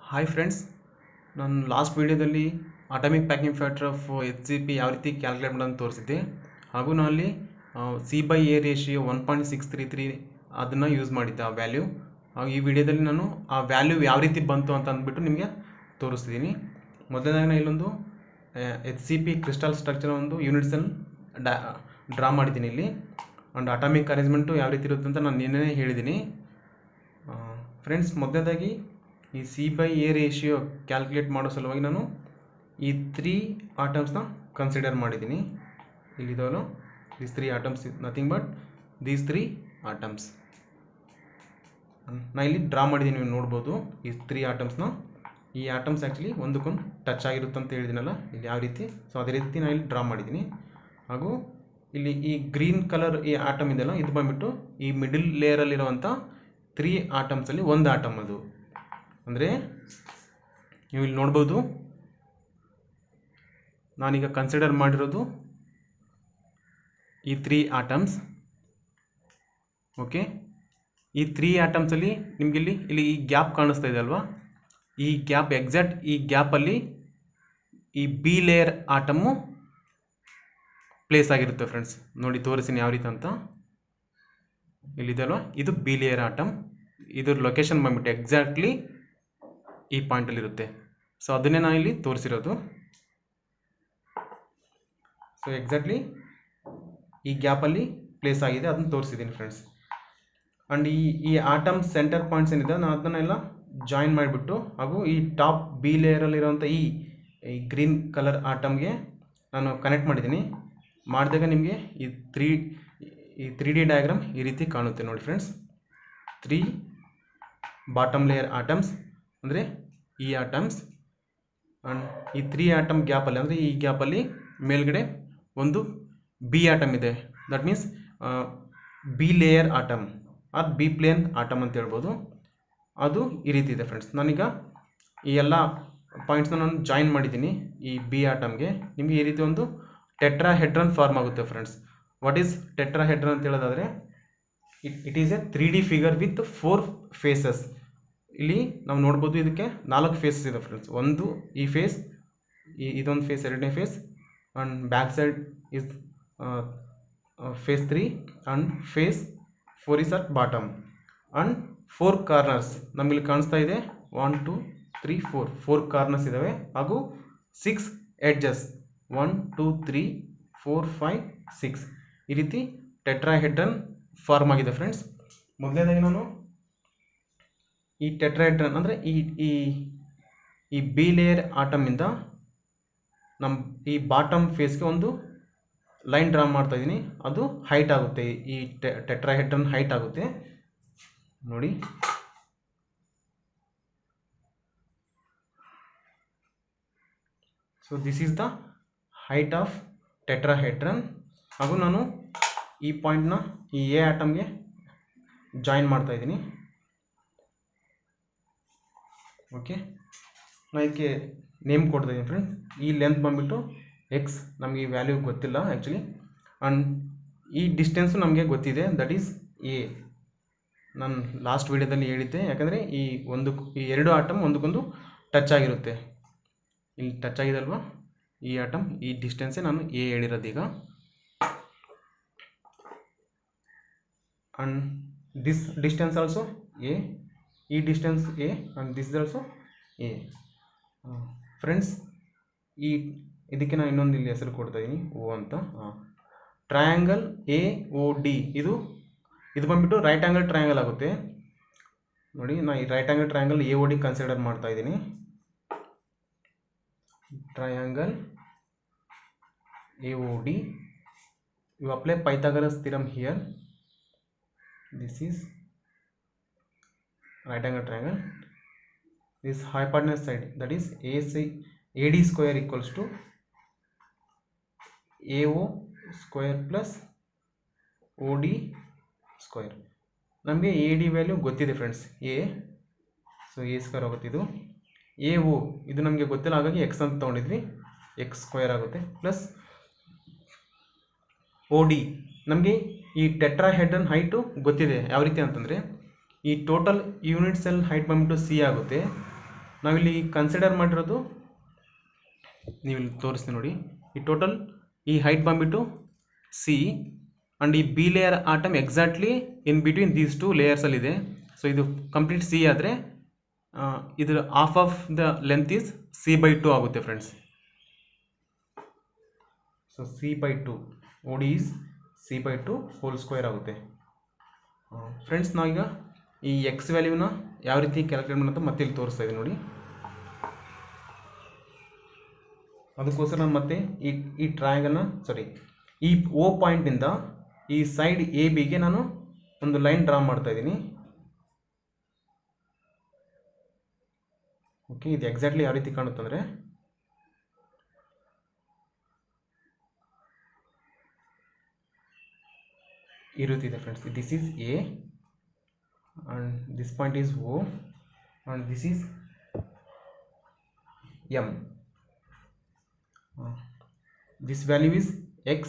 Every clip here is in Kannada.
ಹಾಯ್ ಫ್ರೆಂಡ್ಸ್ ನಾನು ಲಾಸ್ಟ್ ವೀಡಿಯೋದಲ್ಲಿ atomic packing factor of H C P ಯಾವ ರೀತಿ ಕ್ಯಾಲ್ಕುಲೇಟ್ ಮಾಡೋದು ತೋರಿಸಿದ್ದೆ ಹಾಗೂ ನಾನು ಅಲ್ಲಿ C by A ratio one point six three three ಅದನ್ನು ಯೂಸ್ ಮಾಡಿದ್ದೆ ಆ ವ್ಯಾಲ್ಯೂ ಹಾಗೂ ಈ ವಿಡಿಯೋದಲ್ಲಿ ನಾನು ಆ ವ್ಯಾಲ್ಯೂ ಯಾವ ರೀತಿ ಬಂತು ಅಂತ ಅಂದ್ಬಿಟ್ಟು ನಿಮಗೆ ತೋರಿಸ್ತಿದ್ದೀನಿ ಮೊದಲನೇದಾಗಿ ನಾನು ಇಲ್ಲೊಂದು H C P crystal structure ಒಂದು ಯೂನಿಟ್ಸಲ್ಲಿ ಡಾ ಡ್ರಾ ಮಾಡಿದ್ದೀನಿ ಇಲ್ಲಿ ಆ್ಯಂಡ್ ಅಟಾಮಿಕ್ ಅರೇಂಜ್ಮೆಂಟು ಯಾವ ರೀತಿ ಇರುತ್ತೆ ಅಂತ ನಾನು ನಿನ್ನೆ ಹೇಳಿದ್ದೀನಿ ಫ್ರೆಂಡ್ಸ್ ಮೊದಲನೇದಾಗಿ ಈ C by A ratio calculate ಮಾಡೋ ಸಲುವಾಗಿ ನಾನು ಈ ತ್ರೀ ಆಟಮ್ಸ್ನ ಕನ್ಸಿಡರ್ ಮಾಡಿದ್ದೀನಿ ಇಲ್ಲಿದವನು these three atoms nothing but these three atoms ನಾ ಇಲ್ಲಿ ಡ್ರಾ ಮಾಡಿದ್ದೀನಿ ನೀವು ನೋಡ್ಬೋದು ಈ ತ್ರೀ ಆಟಮ್ಸ್ನ ಈ ಆಟಮ್ಸ್ ಆ್ಯಕ್ಚುಲಿ ಒಂದಕ್ಕೊಂದು ಟಚ್ ಆಗಿರುತ್ತೆ ಅಂತ ಹೇಳಿದ್ದೀನಲ್ಲ ಇಲ್ಲಿ ಯಾವ ರೀತಿ ಸೊ ಅದೇ ರೀತಿ ನಾನು ಇಲ್ಲಿ ಡ್ರಾ ಮಾಡಿದ್ದೀನಿ ಹಾಗೂ ಇಲ್ಲಿ ಈ ಗ್ರೀನ್ ಕಲರ್ ಈ ಆಟಮ್ ಇದೆಯಲ್ಲ ಇದು ಬಂದ್ಬಿಟ್ಟು ಈ ಮಿಡಿಲ್ ಲೇಯರಲ್ಲಿರುವಂಥ ತ್ರೀ ಆಟಮ್ಸಲ್ಲಿ ಒಂದು ಆಟಮ್ ಅದು ಅಂದರೆ ನೀವು ಇಲ್ಲಿ ನೋಡ್ಬೋದು ನಾನೀಗ ಕನ್ಸಿಡರ್ ಮಾಡಿರೋದು ಈ ತ್ರೀ ಆಟಮ್ಸ್ ಓಕೆ ಈ ತ್ರೀ ಆಟಮ್ಸಲ್ಲಿ ನಿಮಗಿಲ್ಲಿ ಇಲ್ಲಿ ಈ ಗ್ಯಾಪ್ ಕಾಣಿಸ್ತಾ ಇದೆ ಅಲ್ವಾ ಈ ಗ್ಯಾಪ್ ಎಕ್ಸಾಕ್ಟ್ ಈ ಗ್ಯಾಪಲ್ಲಿ ಈ ಬಿ ಲೇಯರ್ ಆಟಮ್ಮು ಪ್ಲೇಸ್ ಆಗಿರುತ್ತೆ ಫ್ರೆಂಡ್ಸ್ ನೋಡಿ ತೋರಿಸ್ತೀನಿ ಯಾವ ರೀತಿ ಅಂತ ಇಲ್ಲಿದೆ ಅಲ್ವಾ ಇದು ಬಿ ಲೇಯರ್ ಆಟಮ್ ಇದ್ರ ಲೊಕೇಶನ್ ಬಂದ್ಬಿಟ್ಟು ಎಕ್ಸಾಕ್ಟ್ಲಿ ಈ ಪಾಯಿಂಟಲ್ಲಿರುತ್ತೆ ಸೊ ಅದನ್ನೇ ನಾನು ಇಲ್ಲಿ ತೋರಿಸಿರೋದು ಸೊ ಎಕ್ಸಾಕ್ಟ್ಲಿ ಈ ಗ್ಯಾಪಲ್ಲಿ ಪ್ಲೇಸ್ ಆಗಿದೆ ಅದನ್ನು ತೋರಿಸಿದ್ದೀನಿ ಫ್ರೆಂಡ್ಸ್ ಆ್ಯಂಡ್ ಈ ಈ ಆಟಮ್ ಸೆಂಟರ್ ಪಾಯಿಂಟ್ಸ್ ಏನಿದೆ ನಾನು ಅದನ್ನೆಲ್ಲ ಜಾಯಿನ್ ಮಾಡಿಬಿಟ್ಟು ಹಾಗೂ ಈ ಟಾಪ್ ಬಿ ಲೇಯರಲ್ಲಿರುವಂಥ ಈ ಈ ಗ್ರೀನ್ ಕಲರ್ ಆಟಮ್ಗೆ ನಾನು ಕನೆಕ್ಟ್ ಮಾಡಿದ್ದೀನಿ ಮಾಡಿದಾಗ ನಿಮಗೆ ಈ ತ್ರೀ ಈ ತ್ರೀ ಡಿ ಡಯಾಗ್ರಾಮ್ ಈ ರೀತಿ ಕಾಣುತ್ತೆ ನೋಡಿ friends three bottom layer atoms ಅಂದರೆ ಈ ಆಟಮ್ಸ್ ಆ್ಯಂಡ್ ಈ ತ್ರೀ ಆಟಮ್ ಗ್ಯಾಪಲ್ಲಿ ಅಂದರೆ ಈ ಗ್ಯಾಪಲ್ಲಿ ಮೇಲ್ಗಡೆ ಒಂದು ಬಿ ಆಟಮ್ ಇದೆ that means B layer atom or B plane atom ಅಂತ ಹೇಳ್ಬೋದು ಅದು ಈ ರೀತಿ ಇದೆ ಫ್ರೆಂಡ್ಸ್ ನಾನೀಗ ಈ ಎಲ್ಲ ಪಾಯಿಂಟ್ಸ್ನ ನಾನು ಜಾಯಿನ್ ಮಾಡಿದ್ದೀನಿ ಈ ಬಿ ಆಟಮ್ಗೆ ನಿಮಗೆ ಈ ರೀತಿ ಒಂದು ಟೆಟ್ರಾ ಹೆಡ್ರನ್ ಫಾರ್ಮ್ ಆಗುತ್ತೆ friends what is tetrahedron ಅಂತ ಹೇಳೋದಾದರೆ it it is a three D figure with four faces ಇಲ್ಲಿ ನಾವು ನೋಡ್ಬೋದು ಇದಕ್ಕೆ ನಾಲ್ಕು ಫೇಸಸ್ ಇದೆ ಫ್ರೆಂಡ್ಸ್ ಒಂದು ಈ ಫೇಸ್ ಈ ಇದೊಂದು ಫೇಸ್ ಎರಡನೇ face and back side is face three and face four is at bottom and four corners ನಮಗಿಲ್ಲಿ ಕಾಣಿಸ್ತಾ ಇದೆ one two three four four corners ಇದ್ದಾವೆ ಹಾಗೂ six edges one two three four five six ಈ ರೀತಿ ಟೆಟ್ರಾಹೆಡ್ರನ್ ಫಾರ್ಮ್ ಆಗಿದೆ ಫ್ರೆಂಡ್ಸ್ ಮೊದಲನೇದಾಗಿ ನಾನು ಈ ಟೆಟ್ರಾಹೆಡ್ರನ್ ಅಂದರೆ ಈ ಈ ಈ ಬಿ ಲೇಯರ್ ಆಟಮಿಂದ ನಮ್ಮ ಈ ಬಾಟಮ್ ಫೇಸ್ಗೆ ಒಂದು ಲೈನ್ ಡ್ರಾ ಮಾಡ್ತಾ ಇದ್ದೀನಿ ಅದು ಹೈಟ್ ಆಗುತ್ತೆ ಈ ಟೆಟ್ರಾಹೆಡ್ರನ್ ಹೈಟ್ ಆಗುತ್ತೆ ನೋಡಿ so this is the height of tetrahedron ಹಾಗೂ ನಾನು ಈ ಪಾಯಿಂಟ್ನ ಈ ಎ ಆಟಮ್ಗೆ ಜಾಯಿನ್ ಮಾಡ್ತಾ ಇದ್ದೀನಿ ಓಕೆ ನಾನು ಇದಕ್ಕೆ ನೇಮ್ ಕೊಡ್ತಾ ಇದ್ದೀನಿ ಫ್ರೆಂಡ್ಸ್ ಈ ಲೆಂತ್ ಬಂದುಬಿಟ್ಟು ಎಕ್ಸ್ ನಮಗೆ ಈ ವ್ಯಾಲ್ಯೂ ಗೊತ್ತಿಲ್ಲ ಆ್ಯಕ್ಚುಲಿ ಆ್ಯಂಡ್ ಈ ಡಿಸ್ಟೆನ್ಸು ನಮಗೆ ಗೊತ್ತಿದೆ ದಟ್ ಈಸ್ ಎ ನಾನು ಲಾಸ್ಟ್ ವೀಡಿಯೋದಲ್ಲಿ ಹೇಳಿದ್ದೆ ಯಾಕಂದರೆ ಈ ಒಂದು ಈ ಎರಡು ಆಟಮ್ ಒಂದಕ್ಕೊಂದು ಟಚ್ ಆಗಿರುತ್ತೆ ಇಲ್ಲಿ ಟಚ್ ಆಗಿದೆ ಅಲ್ವಾ ಈ ಆಟಮ್ ಈ ಡಿಸ್ಟೆನ್ಸೇ ನಾನು ಎ ಹೇಳಿರೋದು ಈಗ and this distance also a ಈ distance a and this also a friends ಈ ಇದಕ್ಕೆ ನಾನು ಇನ್ನೊಂದು ಇಲ್ಲಿ ಹೆಸರು ಕೊಡ್ತಾ ಇದ್ದೀನಿ ಓ ಅಂತ ಹಾಂ ಟ್ರಯಾಂಗಲ್ ಎ ಓ ಡಿ ಇದು ಇದು ಬಂದುಬಿಟ್ಟು ರೈಟ್ ಆ್ಯಂಗಲ್ ಟ್ರಯಾಂಗಲ್ ಆಗುತ್ತೆ ನೋಡಿ ನಾನು ಈ right angle triangle A O D consider ಮಾಡ್ತಾ ಇದ್ದೀನಿ triangle A O D you apply Pythagoras theorem here this is right angle triangle this hypotenuse side that is AC AD square equals to AO square plus OD square ನಮಗೆ ಎ ಡಿ ವ್ಯಾಲ್ಯೂ ಗೊತ್ತಿದೆ friends a so A square ಆಗುತ್ತೆ ಇದು ಎ ಓ ಇದು ನಮಗೆ ಗೊತ್ತಿಲ್ಲ ಹಾಗಾಗಿ ಎಕ್ಸ್ ಅಂತ ತೊಗೊಂಡಿದ್ವಿ ಎಕ್ಸ್ ಸ್ಕ್ವೇರ್ ಆಗುತ್ತೆ ಪ್ಲಸ್ ಓ ಡಿ ನಮಗೆ ಈ ಟೆಟ್ರಾ ಹೆಡ್ರನ್ ಹೈಟು ಗೊತ್ತಿದೆ ಯಾವ ರೀತಿ ಅಂತಂದರೆ ಈ ಟೋಟಲ್ ಯೂನಿಟ್ ಸೆಲ್ ಹೈಟ್ ಬಂದ್ಬಿಟ್ಟು ಸಿ ಆಗುತ್ತೆ ನಾವಿಲ್ಲಿ ಕನ್ಸಿಡರ್ ಮಾಡಿರೋದು ನೀವು ಇಲ್ಲಿ ತೋರಿಸ್ತೀನಿ ನೋಡಿ ಈ ಟೋಟಲ್ ಈ ಹೈಟ್ ಬಂದ್ಬಿಟ್ಟು ಸಿ ಆ್ಯಂಡ್ ಈ B layer atom exactly in between these two ಲೇಯರ್ಸಲ್ಲಿದೆ ಸೊ ಇದು ಕಂಪ್ಲೀಟ್ ಸಿ ಆದರೆ ಇದರ half of the length is C by two ಆಗುತ್ತೆ friends so C by two O D is C by two whole square ಆಗುತ್ತೆ ಫ್ರೆಂಡ್ಸ್ ನಾವೀಗ ಈ ಎಕ್ಸ್ ವ್ಯಾಲ್ಯೂನ ಯಾವ ರೀತಿ ಕ್ಯಾಲ್ಕುಲೇಟ್ ಮಾಡೋದು ಮತ್ತೆ ಇಲ್ಲಿ ತೋರಿಸ್ತಾ ಇದ್ದೀನಿ ನೋಡಿ ಅದಕ್ಕೋಸ್ಕರ ನಾನು ಮತ್ತೆ ಈ ಈ ಟ್ರಯಾಂಗಲ್ನ ಸಾರಿ ಈ ಓ ಪಾಯಿಂಟಿಂದ ಈ ಸೈಡ್ ಎ ಬಿಗೆ ನಾನು ಒಂದು ಲೈನ್ ಡ್ರಾ ಮಾಡ್ತಾ ಇದ್ದೀನಿ ಓಕೆ ಇದು ಎಕ್ಸಾಕ್ಟ್ಲಿ ಯಾವ ರೀತಿ ಕಾಣುತ್ತಂದರೆ ಈ ರೀತಿ ಇದೆ friends this is A and this point is O and this is M this value is x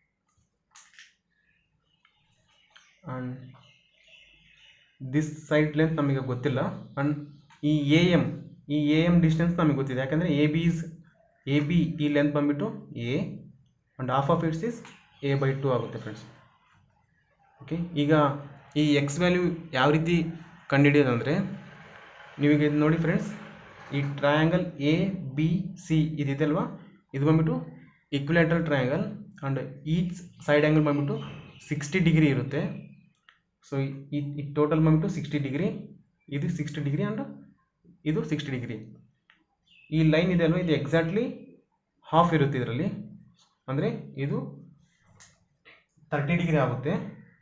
and this side length ನಮಗೆ ಗೊತ್ತಿಲ್ಲ and ಈ ಎ ಎಮ್ ಈ ಎ ಎಮ್ ಡಿಸ್ಟೆನ್ಸ್ ನಮಗೆ ಗೊತ್ತಿದೆ ಯಾಕಂದರೆ A B is A B ಈ ಲೆಂತ್ ಬಂದುಬಿಟ್ಟು A and half of it's is A by two ಆಗುತ್ತೆ ಫ್ರೆಂಡ್ಸ್ ಓಕೆ ಈಗ ಈ ಎಕ್ಸ್ ವ್ಯಾಲ್ಯೂ ಯಾವ ರೀತಿ ಕಂಡುಹಿಡಿಯೋದಂದರೆ ನೀವೀಗ ಇದು ನೋಡಿ ಫ್ರೆಂಡ್ಸ್ ಈ ಟ್ರಯಾಂಗಲ್ ಎ ಬಿ ಸಿ ಇದಿದೆ ಅಲ್ವಾ ಇದು ಬಂದ್ಬಿಟ್ಟು equilateral triangle and each side angle ಬಂದ್ಬಿಟ್ಟು ಸಿಕ್ಸ್ಟಿ ಡಿಗ್ರಿ ಇರುತ್ತೆ ಸೊ ಈ ಈ ಟೋಟಲ್ ಬಂದ್ಬಿಟ್ಟು ಸಿಕ್ಸ್ಟಿ ಡಿಗ್ರಿ ಇದು ಸಿಕ್ಸ್ಟಿ ಡಿಗ್ರಿ ಆ್ಯಂಡ್ ಇದು ಸಿಕ್ಸ್ಟಿ ಡಿಗ್ರಿ ಈ ಲೈನ್ ಇದೆ ಅಲ್ವಾ ಇದು ಎಕ್ಸಾಕ್ಟ್ಲಿ ಹಾಫ್ ಇರುತ್ತೆ ಇದರಲ್ಲಿ ಅಂದರೆ ಇದು ತರ್ಟಿ ಡಿಗ್ರಿ ಆಗುತ್ತೆ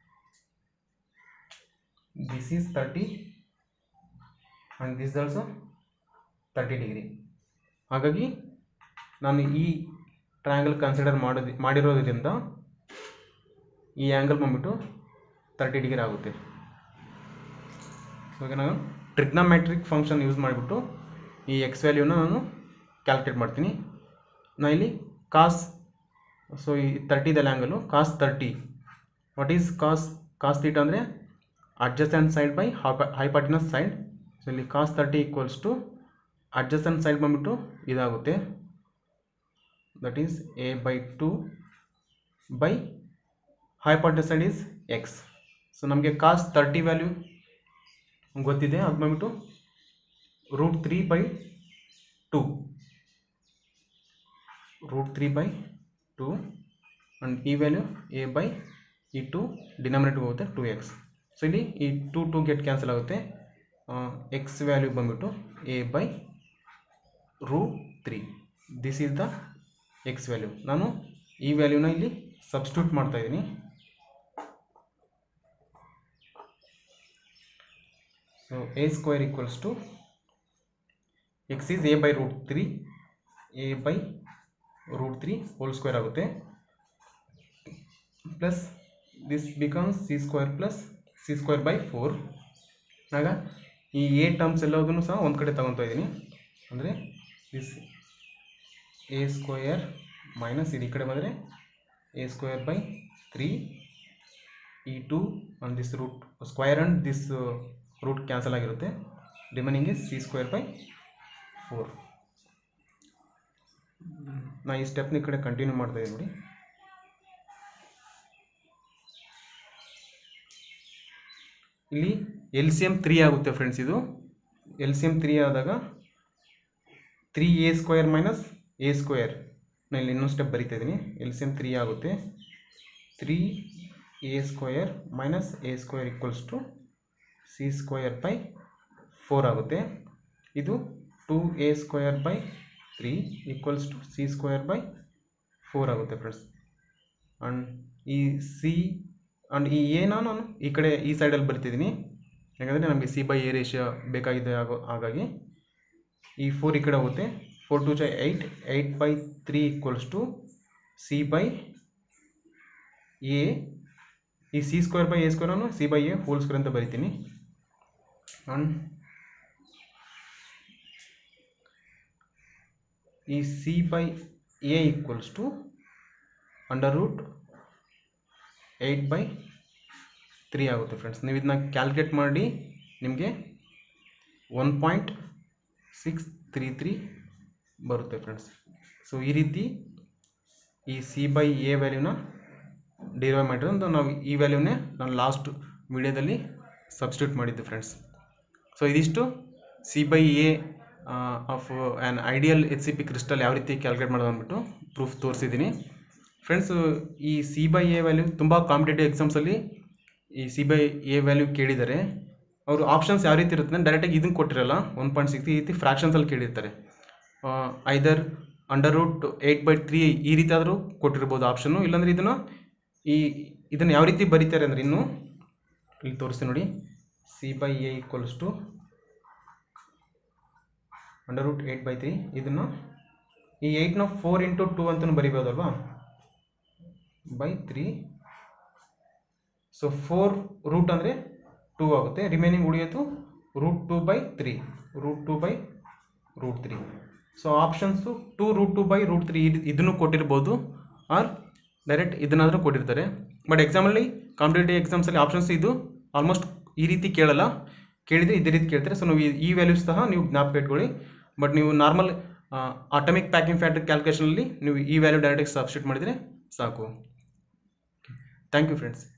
this is thirty and this also thirty degree ಹಾಗಾಗಿ ನಾನು ಈ ಟ್ರಯಾಂಗಲ್ ಕನ್ಸಿಡರ್ ಮಾಡೋದು ಮಾಡಿರೋದ್ರಿಂದ ಈ ಆ್ಯಂಗಲ್ ಬಂದ್ಬಿಟ್ಟು ತರ್ಟಿ ಡಿಗ್ರಿ ಆಗುತ್ತೆ ಸೊ ಈಗ ನಾನು ಟ್ರಿಗ್ನಮೆಟ್ರಿಕ್ ಫಂಕ್ಷನ್ ಯೂಸ್ ಮಾಡಿಬಿಟ್ಟು ಈ ಎಕ್ಸ್ ವ್ಯಾಲ್ಯೂನ ನಾನು ಕ್ಯಾಲ್ಕುಲೇಟ್ ಮಾಡ್ತೀನಿ ನಾನು ಇಲ್ಲಿ ಕಾಸ್ ಸೊ ಈ ತರ್ಟಿದಲ್ಲಿ angle cos thirty what is cos cos theta ಅಂದರೆ adjacent side by hypotenuse side so ಇಲ್ಲಿ cos thirty equals to adjacent side ಬಂದ್ಬಿಟ್ಟು ಇದಾಗುತ್ತೆ that is A by two by hypotenuse side is X so ನಮಗೆ ಕಾಸ್ ತರ್ಟಿ ವ್ಯಾಲ್ಯೂ ಗೊತ್ತಿದೆ ಅದು ಬಂದ್ಬಿಟ್ಟು root three by two root three by two and ಈ ವ್ಯಾಲ್ಯೂ ಎ ಬೈ ಈ ಟು ಡಿನಾಮಿನೇಟ್ಗೆ ಹೋಗುತ್ತೆ ಟು ಎಕ್ಸ್ ಸೊ ಇಲ್ಲಿ ಈ ಟು ಟು ಗೆಟ್ ಕ್ಯಾನ್ಸಲ್ ಆಗುತ್ತೆ ಎಕ್ಸ್ ವ್ಯಾಲ್ಯೂ ಬಂದ್ಬಿಟ್ಟು A by root three this is the X value ನಾನು ಈ ವ್ಯಾಲ್ಯೂನ ಇಲ್ಲಿ ಸಬ್ಸ್ಟ್ಯೂಟ್ ಮಾಡ್ತಾ ಇದ್ದೀನಿ so A square equals to X is A by root three A by root three whole square ಆಗುತ್ತೆ plus this becomes C square plus C square by four ಆಗ ಈ ಎ ಟರ್ಮ್ಸ್ ಎಲ್ಲದನ್ನು ಸಹ ಒಂದು ಕಡೆ ತಗೊತಾ ಇದ್ದೀನಿ ಅಂದರೆ ದಿಸ್ ಎ ಸ್ಕ್ವಯರ್ ಮೈನಸ್ ಇದು ಈ ಕಡೆ ಬಂದರೆ ಎ ಸ್ಕ್ವಯರ್ ಬೈ ತ್ರೀ ಈ two and this root square and this root cancel ಆಗಿರುತ್ತೆ remaining is C square by four ನಾ ಈ ಸ್ಟೆಪ್ನ ಈ ಕಡೆ ಕಂಟಿನ್ಯೂ ಮಾಡ್ತಾ ಇದ್ದೀನಿ ನೋಡಿ ಇಲ್ಲಿ ಎಲ್ ಸಿ ಎಮ್ ತ್ರೀ ಆಗುತ್ತೆ ಫ್ರೆಂಡ್ಸ್ ಇದು ಎಲ್ ಸಿ ಎಮ್ ತ್ರೀ ಆದಾಗ three A square minus A square ನಾನು ಇಲ್ಲಿ ಇನ್ನೊಂದು ಸ್ಟೆಪ್ ಬರಿತಾ ಇದ್ದೀನಿ ಎಲ್ ಸಿ ಎಮ್ ತ್ರೀ ಆಗುತ್ತೆ three A square minus A square equals to C square by four ಆಗುತ್ತೆ ಇದು two A square by three equals to C square by four ಆಗುತ್ತೆ ಫ್ರೆಂಡ್ಸ್ ಆ್ಯಂಡ್ ಈ ಸಿ ಆ್ಯಂಡ್ ಈ ಎನ ನಾನು ಈ ಕಡೆ ಈ ಸೈಡಲ್ಲಿ ಬರ್ತಿದ್ದೀನಿ ಯಾಕಂದರೆ ನಮಗೆ ಸಿ ಬೈ ಎ ರೇಷಿಯೋ ಬೇಕಾಗಿದೆ ಆಗೋ ಹಾಗಾಗಿ ಈ ಫೋರ್ ಈ ಕಡೆ ಹೋಗುತ್ತೆ ಫೋರ್ ಟು ಜೈ eight eight by three equals to C by A ಈ ಸಿ ಸ್ಕ್ವೇರ್ ಬೈ ಎ ಸ್ಕ್ವೇರನ್ನು C by A whole square ಅಂತ ಬರಿತೀನಿ ಆ್ಯಂಡ್ ಈ C by A equals to under root eight by three ಆಗುತ್ತೆ ಫ್ರೆಂಡ್ಸ್ ನೀವು ಇದನ್ನ ಕ್ಯಾಲ್ಕುಲೇಟ್ ಮಾಡಿ ನಿಮಗೆ one point six three three ಬರುತ್ತೆ ಫ್ರೆಂಡ್ಸ್ ಸೊ ಈ ರೀತಿ ಈ ಸಿ ಬೈ ಎ ವ್ಯಾಲ್ಯೂನ ಡಿರೈವ್ ಮಾಡಿರೋ ಒಂದು ನಾವು ಈ ವ್ಯಾಲ್ಯೂನೇ ನಾನು ಲಾಸ್ಟ್ ವಿಡಿಯೋದಲ್ಲಿ ಸಬ್ಸ್ಟಿಟ್ಯೂಟ್ ಮಾಡಿದ್ದೆ ಫ್ರೆಂಡ್ಸ್ ಸೊ ಇದಿಷ್ಟು C by A of an ideal H C P crystal ಯಾವ ರೀತಿ ಕ್ಯಾಲ್ಕುಲೇಟ್ ಮಾಡೋದು ಅಂದ್ಬಿಟ್ಟು ಪ್ರೂಫ್ ತೋರಿಸಿದ್ದೀನಿ ಫ್ರೆಂಡ್ಸ್ ಈ ಸಿ ಬೈ ಎ ವ್ಯಾಲ್ಯೂ ತುಂಬ ಕಾಂಪಿಟೇಟಿವ್ ಎಕ್ಸಾಮ್ಸಲ್ಲಿ ಈ ಸಿ ಬೈ ಎ ವ್ಯಾಲ್ಯೂ ಕೇಳಿದ್ದಾರೆ ಅವರು ಆಪ್ಷನ್ಸ್ ಯಾವ ರೀತಿ ಇರುತ್ತೆ ಡೈರೆಕ್ಟಾಗಿ ಇದನ್ನು ಕೊಟ್ಟಿರಲ್ಲ ಒನ್ ಪಾಯಿಂಟ್ ಸಿಕ್ಸ್ ಈ ರೀತಿ ಫ್ರ್ಯಾಕ್ಷನ್ಸಲ್ಲಿ ಕೇಳಿರ್ತಾರೆ either under root eight by three ಈ ರೀತಿ ಆದರೂ ಕೊಟ್ಟಿರ್ಬೋದು ಆಪ್ಷನ್ನು ಇಲ್ಲಾಂದರೆ ಇದನ್ನು ಈ ಇದನ್ನು ಯಾವ ರೀತಿ ಬರೀತಾರೆ ಅಂದರೆ ಇನ್ನು ಇಲ್ಲಿ ತೋರಿಸ್ತೀನಿ ನೋಡಿ c by A equals to under root eight by three ಇದನ್ನು ಈ ಏಯ್ಟ್ನ ಫೋರ್ ಇಂಟು ಟೂ ಅಂತಲೂ ಬರಿಬೋದಲ್ವಾ by three so four root ಅಂದರೆ ಟೂ ಆಗುತ್ತೆ ರಿಮೈನಿಂಗ್ ಉಳಿಯೋದು root two by three root two by root three so options two root two by root three ಇದನ್ನು ಕೊಟ್ಟಿರ್ಬೋದು ಆರ್ ಡೈರೆಕ್ಟ್ ಇದನ್ನಾದರೂ ಕೊಟ್ಟಿರ್ತಾರೆ ಬಟ್ ಎಕ್ಸಾಮಲ್ಲಿ ಕಾಂಪಿಟೇಟಿವ್ ಎಕ್ಸಾಮ್ಸಲ್ಲಿ ಆಪ್ಷನ್ಸ್ ಇದು ಆಲ್ಮೋಸ್ಟ್ ಈ ರೀತಿ ಕೇಳಲ್ಲ ಕೇಳಿದರೆ ಇದೇ ರೀತಿ ಕೇಳ್ತಾರೆ ಸೊ ನಾವು ಈ- ಈ ವ್ಯಾಲ್ಯೂಸ್ ಸಹ ನೀವು ಜ್ಞಾಪಕ ಇಟ್ಕೊಳ್ಳಿ ಬಟ್ ನೀವು ನಾರ್ಮಲ್ ಆಟಮಿಕ್ ಪ್ಯಾಕಿಂಗ್ ಫ್ಯಾಕ್ಟರ್ ಕ್ಯಾಲ್ಕುಲೇಷನಲ್ಲಿ ನೀವು ಈ ವ್ಯಾಲ್ಯೂ ಡೈರೆಕ್ಟಾಗಿ ಸಬ್ಸ್ಟಿಟ್ಯೂಟ್ ಮಾಡಿದರೆ ಸಾಕು ಥ್ಯಾಂಕ್ ಯು ಫ್ರೆಂಡ್ಸ್